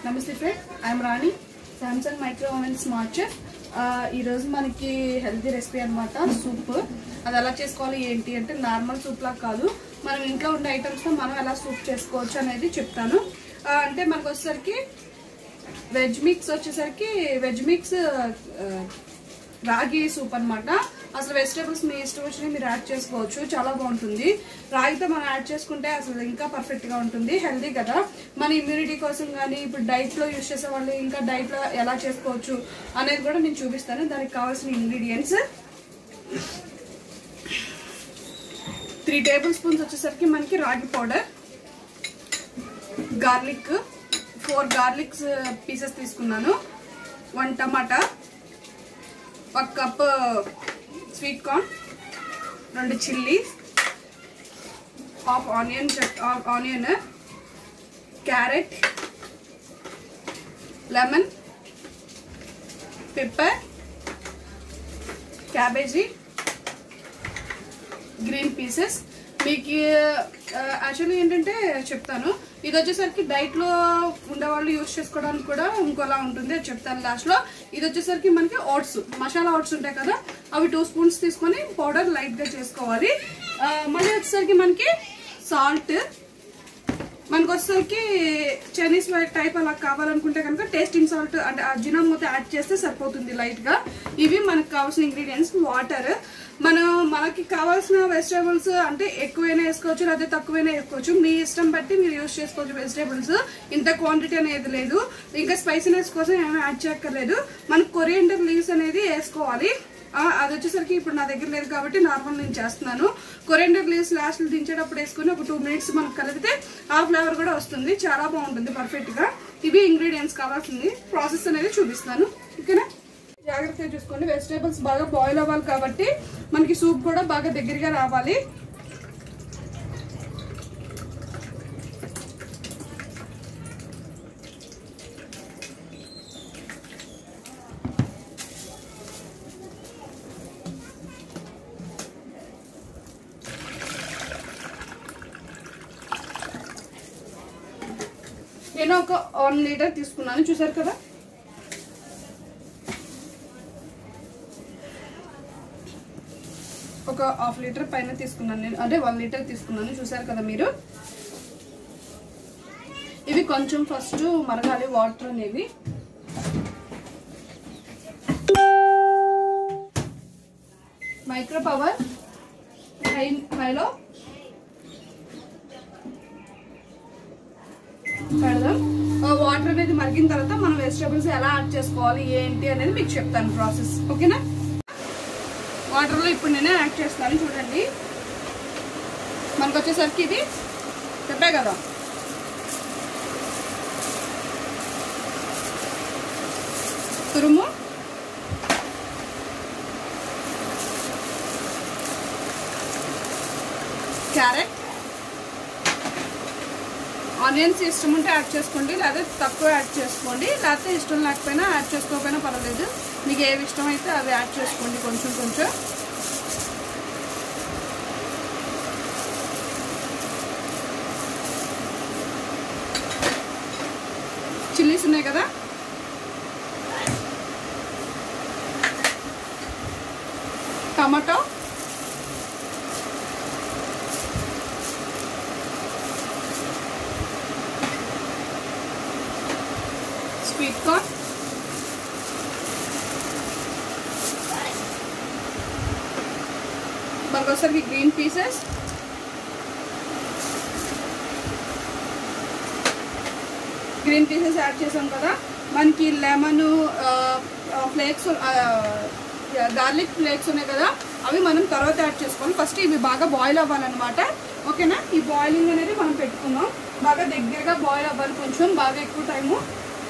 నమస్తే friend I'm Rani Samsung micro oven smart chef ఈరోజు మనకి హెల్తీ రెసిపీ అనమాట సూప్ అది ఎలా చేసుకోవాలి ఏంటి అంటే నార్మల్ సూప్ లాగా కాదు మనం ఇంట్లో ఉండే ఐటమ్స్తో మనం ఎలా సూప్ చేసుకోవచ్చు అనేది చెప్తాను ఆ, అంటే మనకు వచ్చేసరికి వెజ్ మిక్స్ వచ్చేసరికి వెజ్ మిక్స్ రాగి సూప్ అన్నమాట అసలు వెజిటేబుల్స్ మీ ఇష్టం వచ్చినవి మీరు యాడ్ చేసుకోవచ్చు చాలా బాగుంటుంది రాగితో మనం యాడ్ చేసుకుంటే అసలు ఇంకా పర్ఫెక్ట్ గా ఉంటుంది హెల్దీ కదా మన ఇమ్యూనిటీ కోసం కానీ ఇప్పుడు డైట్ లో యూస్ చేసే వాళ్ళు ఇంకా డైట్ లో ఎలా చేసుకోవచ్చు అనేది కూడా నేను చూపిస్తాను దానికి కావాల్సిన ఇంగ్రీడియంట్స్ త్రీ టేబుల్ స్పూన్స్ వచ్చేసరికి మనకి ragi powder garlic four garlics pieces తీసుకున్నాను వన్ టమాటా ఒక కప్ స్వీట్ కార్న్ రెండు chilli half onion onion carrot lemon pepper cabbage green peas మీకు యాక్చువల్లీ ఏంటంటే చెప్తాను ఇది వచ్చేసరికి డైట్లో ఉండేవాళ్ళు యూస్ చేసుకోవడానికి కూడా ఇంకోలా ఉంటుంది అది చెప్తాను లాస్ట్లో ఇది వచ్చేసరికి మనకి ఓట్స్ మసాలా ఓట్స్ ఉంటాయి కదా అవి టూ స్పూన్స్ తీసుకొని పౌడర్ లైట్గా చేసుకోవాలి ఆ, మళ్ళీ వచ్చేసరికి మనకి సాల్ట్ మనకు వచ్చేసరికి చైనీస్ టైప్ అలా కావాలనుకుంటే కనుక టేస్టింగ్ సాల్ట్ అంటే అజినోమోతో యాడ్ చేస్తే సరిపోతుంది లైట్ గా ఇవి మనకు కావాల్సిన ఇంగ్రీడియంట్స్ వాటర్ మనం మనకి కావాల్సిన వెజిటేబుల్స్ అంటే ఎక్కువైనా వేసుకోవచ్చు లేదా తక్కువైనా వేసుకోవచ్చు మీ ఇష్టం బట్టి మీరు యూస్ చేసుకోవచ్చు వెజిటేబుల్స్ ఇంత క్వాంటిటీ అనేది లేదు ఇంకా స్పైసీనెస్ కోసం ఏమైనా యాడ్ చేయక్కర్లేదు మనకు కొరియండర్ లీవ్స్ అనేది వేసుకోవాలి ఆ, అది వచ్చేసరికి ఇప్పుడు నా దగ్గర లేదు కాబట్టి నార్మల్ నేను చేస్తున్నాను కొరెండర్ లీవ్స్ లాస్ట్ దించేటప్పుడు వేసుకుని ఒక టూ మినిట్స్ మనకు కలిపితే ఆ ఫ్లేవర్ కూడా వస్తుంది చాలా బాగుంటుంది పర్ఫెక్ట్ గా ఇవి ఇంగ్రీడియంట్స్ కావాల్సింది ప్రాసెస్ అనేది చూపిస్తాను ఓకేనా జాగ్రత్తగా చూసుకోండి వెజిటేబుల్స్ బాగా బాయిల్ అవ్వాలి కాబట్టి మనకి సూప్ కూడా బాగా దగ్గరగా రావాలి నేను ఒక వన్ లీటర్ తీసుకున్నాను చూసారు కదా ఒక హాఫ్ లీటర్ పైన తీసుకున్నాను నేను అంటే వన్ లీటర్ తీసుకున్నాను చూసారు కదా మీరు ఇవి కొంచెం ఫస్ట్ మరగాలి వాటర్ అనేవి మైక్రో పవర్ హై హైలో పెడదాం వాటర్ అనేది మరిగిన తర్వాత మనం వెజిటేబుల్స్ ఎలా యాడ్ చేసుకోవాలి ఏంటి అనేది మీకు చెప్తాను ప్రాసెస్ ఓకేనా వాటర్లో ఇప్పుడు నేనే యాడ్ చేస్తాను చూడండి మనకు వచ్చేసరికి ఇది చెప్పే కదా తురుము క్యారెట్ ఆనియన్స్ ఇష్టం ఉంటే యాడ్ చేసుకోండి లేదా తక్కువ యాడ్ చేసుకోండి లేకపోతే ఇష్టం లేకపోయినా యాడ్ చేసుకోకపోయినా పర్వాలేదు మీకు ఏవి ఇష్టం అయితే అవి యాడ్ చేసుకోండి కొంచెం కొంచెం చిల్లీస్ ఉన్నాయి కదా టమాటో స్వీట్ కార్న్ బర్గర్సర్కి green peas green peas add చేసాం కదా మనకి లెమన్ ఫ్లేక్స్ గార్లిక్ ఫ్లేక్స్ ఉన్నాయి కదా అవి మనం తర్వాత యాడ్ చేసుకోవాలి ఫస్ట్ ఇవి బాగా బాయిల్ అవ్వాలన్నమాట ఓకేనా ఈ బాయిలింగ్ అనేది మనం పెట్టుకుందాం బాగా దగ్గరగా బాయిల్ అవ్వాలి కొంచెం బాగా ఎక్కువ time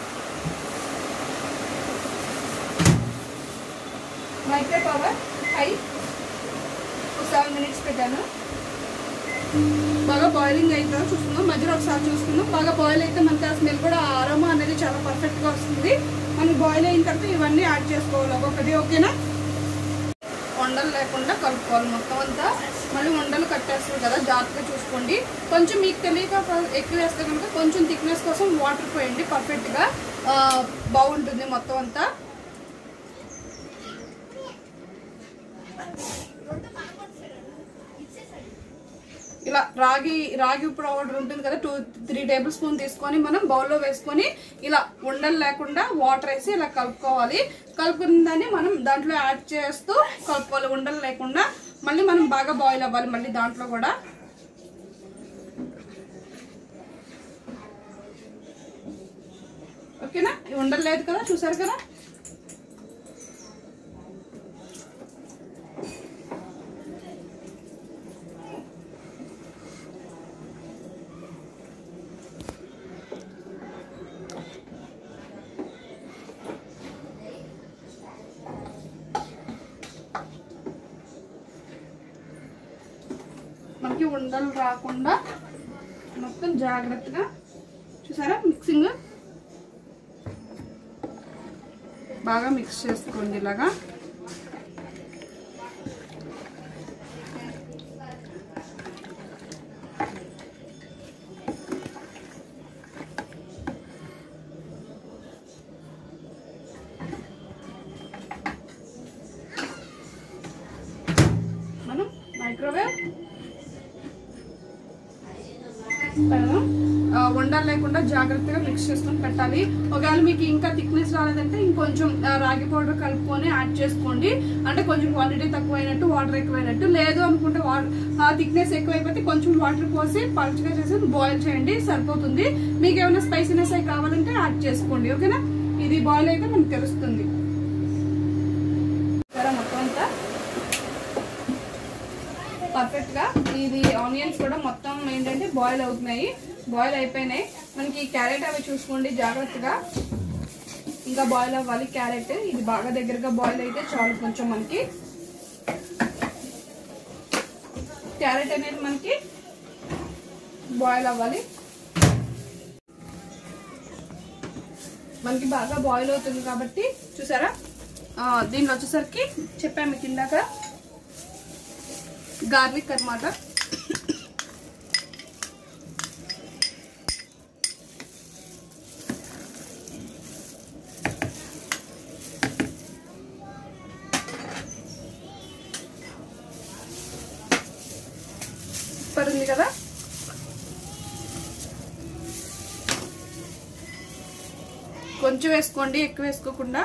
micro power high seven minutes పెట్టాను బాగా బాయిలింగ్ అయితే చూసుకుందాం మధ్యలో ఒకసారి చూసుకుందాం బాగా బాయిల్ అయితే మనకి ఆ స్మెల్ కూడా ఆరోమా అనేది చాలా పర్ఫెక్ట్గా వస్తుంది మనకి బాయిల్ అయిన తర్వాత ఇవన్నీ యాడ్ చేసుకోవాలి ఒక్కొక్కటి ఓకేనా వండలు లేకుండా కలుపుకోవాలి మొత్తం అంతా మళ్ళీ ఉండలు కట్టేస్తుంది కదా జాగ్రత్తగా చూసుకోండి కొంచెం మీకు తెలియక ఫ- ఎక్కువ వేస్తే కనుక కొంచెం థిక్నెస్ కోసం వాటర్ పోయండి పర్ఫెక్ట్గా ఆ, బాగుంటుంది మొత్తం అంతా ఇలా రాగి రాగి పౌడర్ ఉంటుంది కదా టూ త్రీ టేబుల్ స్పూన్ తీసుకొని మనం బౌల్లో వేసుకొని ఇలా ఉండలు లేకుండా వాటర్ వేసి ఇలా కలుపుకోవాలి కలుపుకున్న దాన్ని మనం దాంట్లో యాడ్ చేస్తూ కలుపుకోవాలి ఉండలు లేకుండా మళ్ళీ మనం బాగా బాయిల్ అవ్వాలి మళ్ళీ దాంట్లో కూడా ఓకేనా ఇవి ఉండలు లేదు కదా చూసారు కదా మనకి ఉండలు రాకుండా మొత్తం జాగ్రత్తగా చూసారా మిక్సింగ్ బాగా మిక్స్ చేసుకోండి ఇలాగా మనం మైక్రోవేవ్ పెడదాం. ఆ, ఉండలు లేకుండా జాగ్రత్తగా మిక్స్ చేసుకొని పెట్టాలి ఒకవేళ మీకు ఇంకా థిక్నెస్ రాలేదంటే ఇంకొంచెం ఆ, రాగి పౌడర్ కలుపుకొని యాడ్ చేసుకోండి అంటే కొంచెం క్వాంటిటీ తక్కువైనట్టు వాటర్ ఎక్కువైనట్టు లేదు అనుకుంటే థిక్నెస్ ఎక్కువైపోతే కొంచెం వాటర్ పోసి పలుచగా చేసి బాయిల్ చేయండి సరిపోతుంది మీకు ఏమైనా స్పైసీనెస్ అవి కావాలంటే యాడ్ చేసుకోండి ఓకేనా ఇది బాయిల్ అయితే మనకు తెలుస్తుంది సరే మొత్తం అంతా పర్ఫెక్ట్ గా ఇది ఆనియన్స్ కూడా మొత్తం ఏంటంటే బాయిల్ అవుతున్నాయి బాయిల్ అయిపోయినాయి మనకి క్యారెట్ అవి చూసుకోండి జాగ్రత్తగా ఇంకా బాయిల్ అవ్వాలి క్యారెట్ ఇది బాగా దగ్గరగా బాయిల్ అయితే చాలు కొంచెం మనకి క్యారెట్ అనేది మనకి బాయిల్ అవ్వాలి మనకి బాగా బాయిల్ అవుతుంది కాబట్టి చూసారా ఆ, దీనిలో వచ్చేసరికి చెప్పాము మీకు ఇందాక గార్లిక్ అన్నమాట సూపర్ ఉంది కదా కొంచెం వేసుకోండి ఎక్కువ వేసుకోకుండా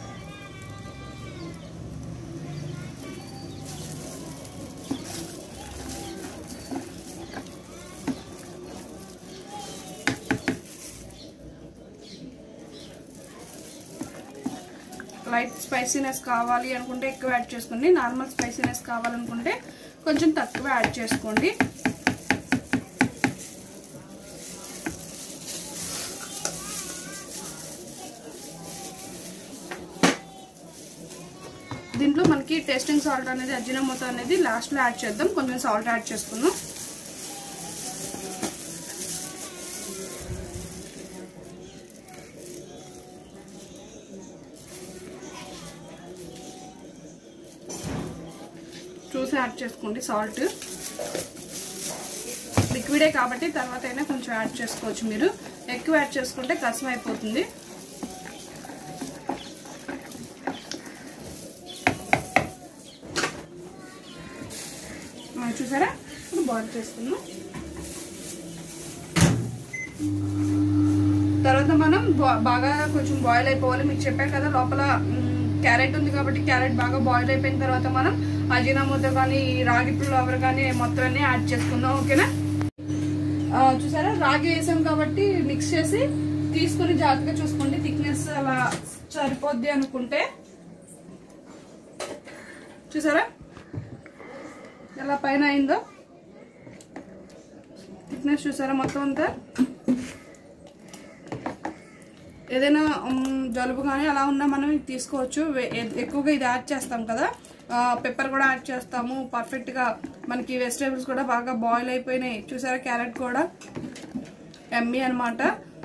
లైట్ స్పైసీనెస్ కావాలి అనుకుంటే ఎక్కువ యాడ్ చేసుకోండి నార్మల్ స్పైసీనెస్ కావాలనుకుంటే కొంచెం తక్కువ యాడ్ చేసుకోండి దీంట్లో మనకి టేస్టింగ్ సాల్ట్ అనేది అజినమోతో అనేది లాస్ట్లో యాడ్ చేద్దాం కొంచెం సాల్ట్ యాడ్ చేసుకుందాం చూసి యాడ్ చేసుకోండి సాల్ట్ లిక్విడే కాబట్టి తర్వాత అయినా కొంచెం యాడ్ చేసుకోవచ్చు మీరు ఎక్కువ యాడ్ చేసుకుంటే కసం అయిపోతుంది ఆ, చూసారా ఇప్పుడు బాయిల్ చేసుకుందాం తర్వాత మనం బా- బాగా కొంచెం బాయిల్ అయిపోవాలి మీకు చెప్పాను కదా లోపల క్యారెట్ ఉంది కాబట్టి క్యారెట్ బాగా బాయిల్ అయిపోయిన తర్వాత మనం అజీనామోతో కానీ ఈ రాగి ఫ్లవర్ కానీ మొత్తం అన్ని యాడ్ చేసుకుందాం ఓకేనా ఆ, చూసారా రాగి వేసాం కాబట్టి మిక్స్ చేసి తీసుకొని జాగ్రత్తగా చూసుకోండి థిక్నెస్ అలా సరిపోద్ది అనుకుంటే చూసారా ఎలా పైన అయిందో థిక్నెస్ చూసారా మొత్తం అంతా ఏదైనా ఉమ్, జలుబు కానీ అలా ఉన్నా మనం ఇది తీసుకోవచ్చు వే- ఎ- ఎక్కువగా ఇది యాడ్ చేస్తాం కదా పెప్పర్ కూడా యాడ్ చేస్తాము పర్ఫెక్ట్గా మనకి వెజిటేబుల్స్ కూడా బాగా బాయిల్ అయిపోయినాయి చూసారా క్యారెట్ కూడా ఎమ్మి అన్నమాట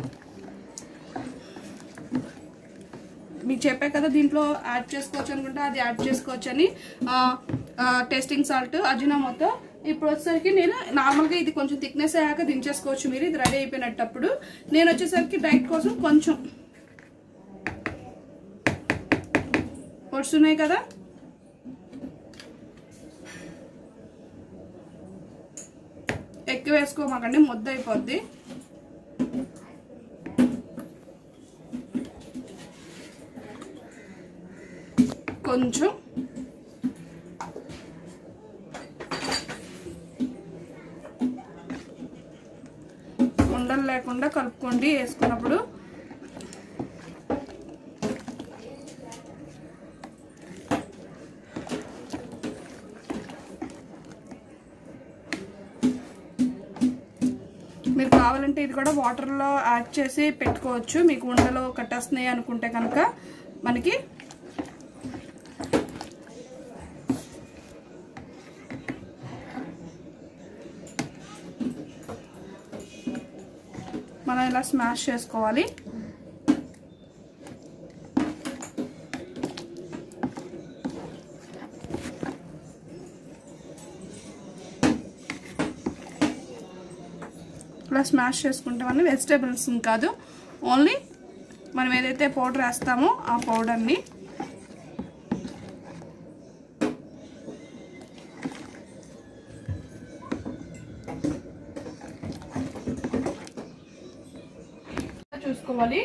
మీకు చెప్పే కదా దీంట్లో యాడ్ చేసుకోవచ్చు అనుకుంటే అది యాడ్ చేసుకోవచ్చు అని టేస్టింగ్ సాల్ట్ అజినామోతో ఇప్పుడు వచ్చేసరికి నేను నార్మల్గా ఇది కొంచెం థిక్నెస్ అయ్యాక దించేసుకోవచ్చు మీరు ఇది రెడీ అయిపోయినట్టప్పుడు నేను వచ్చేసరికి డైట్ కోసం కొంచెం వస్తున్నాయి కదా ఎక్కువ వేసుకోమాకండి ముద్ద అయిపోద్ది కొంచెం ఉండలు లేకుండా కలుపుకోండి వేసుకున్నప్పుడు మీరు కావాలంటే ఇది కూడా వాటర్లో యాడ్ చేసి పెట్టుకోవచ్చు మీకు ఉండలు కట్టేస్తున్నాయి అనుకుంటే కనుక మనకి మనం ఇలా స్మాష్ చేసుకోవాలి ఇలా స్మాష్ చేసుకుంటామని వెజిటేబుల్స్ కాదు ఓన్లీ మనం ఏదైతే పౌడర్ వేస్తామో ఆ పౌడర్ని చూసుకోవాలి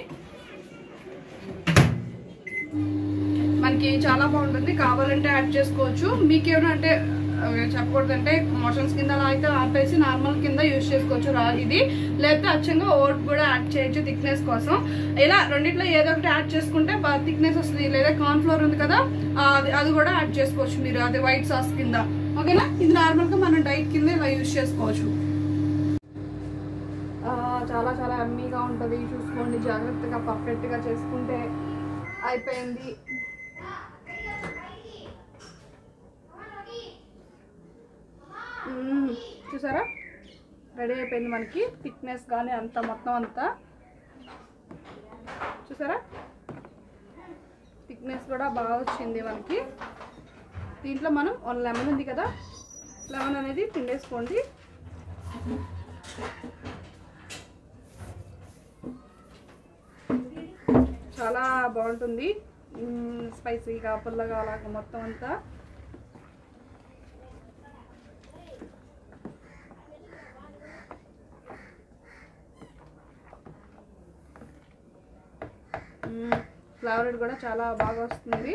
మనకి చాలా బాగుంటుంది కావాలంటే యాడ్ చేసుకోవచ్చు మీకేమైనా అంటే అవి చెప్పకూడదంటే మోషన్స్ కింద అలా అయితే ఆపేసి నార్మల్ కింద యూజ్ చేసుకోవచ్చు రాగిది లేకపోతే అచ్చంగా ఓట్ కూడా యాడ్ చేయొచ్చు థిక్నెస్ కోసం ఇలా రెండిట్లో ఏదో ఒకటి యాడ్ చేసుకుంటే థిక్నెస్ వస్తుంది లేదా కార్న్ ఫ్లోర్ ఉంది కదా ఆ, అది అది కూడా యాడ్ చేసుకోవచ్చు మీరు అది వైట్ సాస్ కింద ఓకేనా ఇది నార్మల్గా మనం డైట్ కింద ఇలా యూజ్ చేసుకోవచ్చు ఆ, చాలా చాలా అమ్మీగా ఉంటుంది చూసుకోండి జాగ్రత్తగా పర్ఫెక్ట్గా చేసుకుంటే అయిపోయింది మ్మ్. చూసారా రెడీ అయిపోయింది మనకి థిక్నెస్ కానీ అంత మొత్తం అంతా చూసారా థిక్నెస్ కూడా బాగా వచ్చింది మనకి దీంట్లో మనం వన్ లెమన్ ఉంది కదా లెమన్ అనేది పిండేసుకోండి చాలా బాగుంటుంది మ్మ్, స్పైసీగా పుల్లగా అలాగా మొత్తం అంతా ఫ్లేవర్ కూడా చాలా బాగా వస్తుంది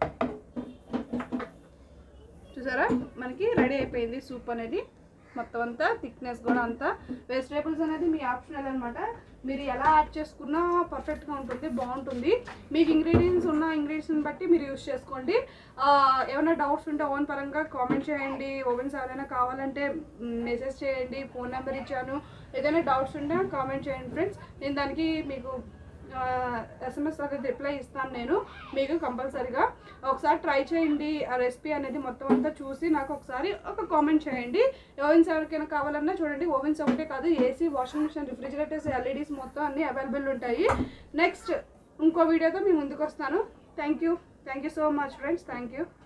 చూసారా మనకి రెడీ అయిపోయింది సూప్ అనేది మొత్తం అంతా థిక్నెస్ కూడా అంతా వెజిటేబుల్స్ అనేది మీ ఆప్షనల్ అనమాట మీరు ఎలా యాడ్ చేసుకున్నా పర్ఫెక్ట్గా ఉంటుంది బాగుంటుంది మీకు ఇంగ్రీడియంట్స్ ఉన్న ఇంగ్రీడియంట్స్ని బట్టి మీరు యూస్ చేసుకోండి ఆ, ఏమైనా డౌట్స్ ఉంటే ఓవెన్ పరంగా కామెంట్ చేయండి ఓవెన్స్ ఎవరైనా కావాలంటే మెసేజ్ చేయండి ఫోన్ నెంబర్ ఇచ్చాను ఏదైనా డౌట్స్ ఉంటే కామెంట్ చేయండి ఫ్రెండ్స్ నేను దానికి మీకు ఎస్ఎంఎస్ అనేది రిప్లై ఇస్తాను నేను మీకు కంపల్సరీగా ఒకసారి ట్రై చేయండి ఆ రెసిపీ అనేది మొత్తం అంతా చూసి నాకు ఒకసారి ఒక కామెంట్ చేయండి ఓవెన్స్ ఎవరికైనా కావాలన్నా చూడండి ఓవెన్స్ ఒకటే కాదు AC washing machine refrigerators LEDs మొత్తం అన్నీ అవైలబుల్ ఉంటాయి నెక్స్ట్ ఇంకో వీడియోతో మీ ముందుకు వస్తాను thank you thank you so much friends thank you